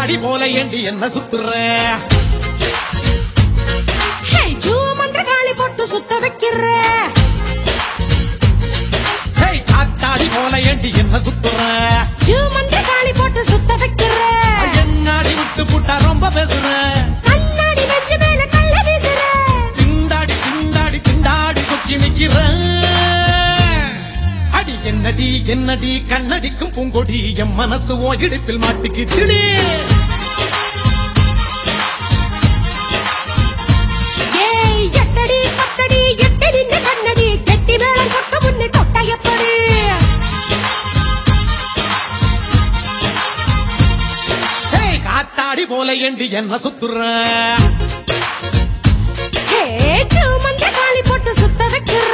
காத்தாடி போல ஏண்டி என்ன சுத்துற ஹே ஜூ மந்திர காளி போட்டு சுத்த வைக்கிற ஹேய் காத்தாடி போல ஏண்டி என்ன சுத்துற ஜூ மந்திர காளி போட்டு சுத்த வைக்கிற என்னாடி விட்டு புட்டா ரொம்ப பேசுற கண்ணாடி வச்சு மேல கள்ள வீசுற திண்டாடி திண்டாடி திண்டாடி சொக்கி நிக்கிற அடி என்னடி என்னடி கண்ணடிக்கும் பூங்கொடி என் மனசு ஓ இடுப்பில் மாட்டிக்கிச்சுடி ஏய் எட்டடி பத்தடி எட்டி நின்னு கண்ணடி கெட்டி மேளம் கொட்ட முன்னே தொட்ட எப்படி ஹேய் காத்தாடி போல ஏண்டி என்ன சுத்துற ஹே ஜூ மந்திர காளி போட்டு சுத்த வைக்கிற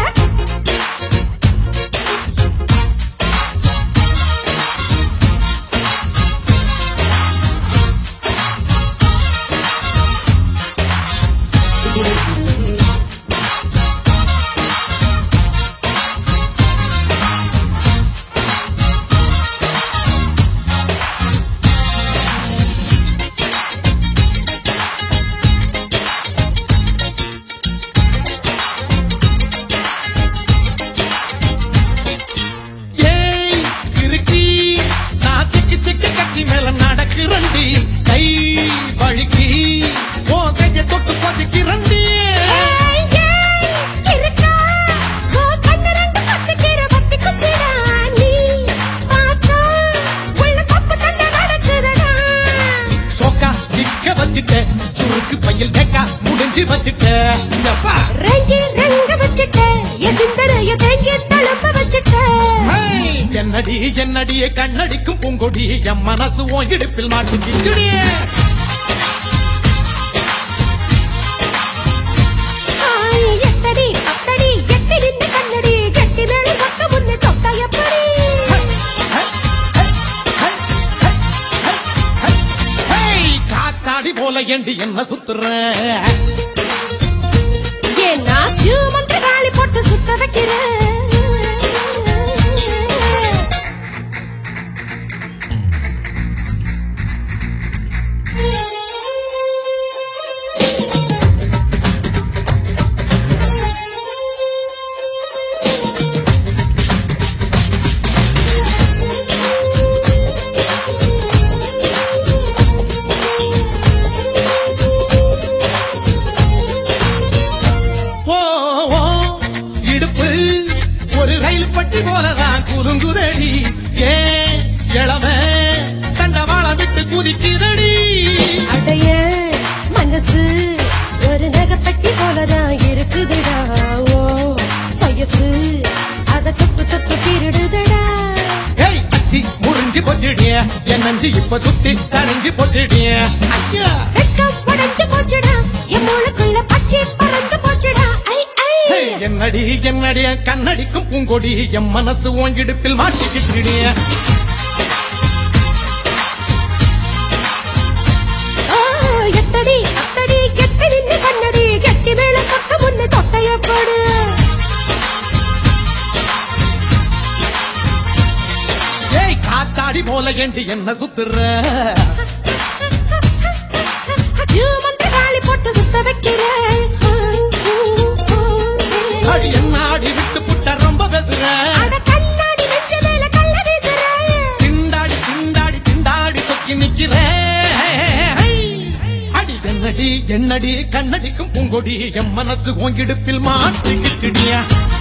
ஏய் கிறுக்கி நான் திக்கி திக்கி கத்தி மேல நடக்கிறண்டி கை வழுக்கி ஓ கைய தொட்டு கொதிக்கிறண்டி ஏய் ஏய் கிறுக்கா ஓ கண்ணு ரெண்டு பத்திக்கிற பத்தி குச்சிடா நீ பார்த்தா உள்ள தப்பு தண்டை நடக்குதடா சொக்கா சிக்க வச்சிட்ட சுருக்கு பையில் கேக்கா முடிஞ்சு வச்சிட்ட எப்பா ரெங்கி ரெங்க வச்சிட்ட என் சிந்தனைய தேங்கி தழும்ப வச்சிட்ட ஹேய், என்னடி என்னடி கண்ணடிக்கும் பூங்கொடி என் மனசு உன் இடுப்பில் மாட்டிக்கிச்சுடி ஆய், எட்டடி அத்தடி எட்டி நின்று கண்ணடி கெட்டி மேலே கொத்த முன்னே தொட்ட எப்படி ஹேய், காத்தாடி போல ஏண்டி என்ன சுத்துற ஏன்னா மந்திர காளி போட்டு சுத்த வைக்கிற ஓ ஓ, இடுப்பு ஒரு ரயில் பட்டி போலதான் குலுங்குதடி ஏ இளமை தண்டவாளம் விட்டு குதிக்குதடி அடைய மனசு ஒரு நகைப்பட்டி போலதான் இருக்குதுடா ஓ வயசு அத தொப்பு தொப்பு திருடுதடா ஏய் அச்சி முறிஞ்சு போச்சுடிய என் நஞ்சு இப்ப சுத்தி சரிஞ்சு போச்சுடிய ஐயா வெட்கம் உடைஞ்சு போச்சுடா என் மூளைக்குள்ள பச்சை பறந்து போச்சுடா ஐ ஐ ஹேய், என்னடி என்னடி கண்ணடிக்கும் பூங்கொடி என் மனசு உன் இடுப்பில் மாட்டிக்கிட்டுடிய ஆ, எத்தடி அத்தடி எத்தி நின்று கண்ணடி கெட்டி மேல கொட்ட முன்னே தொட்டைய போடு ஏய் காத்தாடி போல ஏண்டி என்ன சுத்துற மந்திர காளி போட்டு சுத்த வைக்கிற அடி என்ன ஆடி விட்டு புட்ட ரொம்ப பேசுற அட கண்ணாடி வச்ச மேல கள்ள வீசுற திண்டாடி திண்டாடி திண்டாடி சொக்கி நிக்கிற அடி என்னடி என்னடி கண்ணடிக்கும் பூங்கொடி என் மனசு உன் இடுப்பில் மாட்டிக்கிச்சுடியா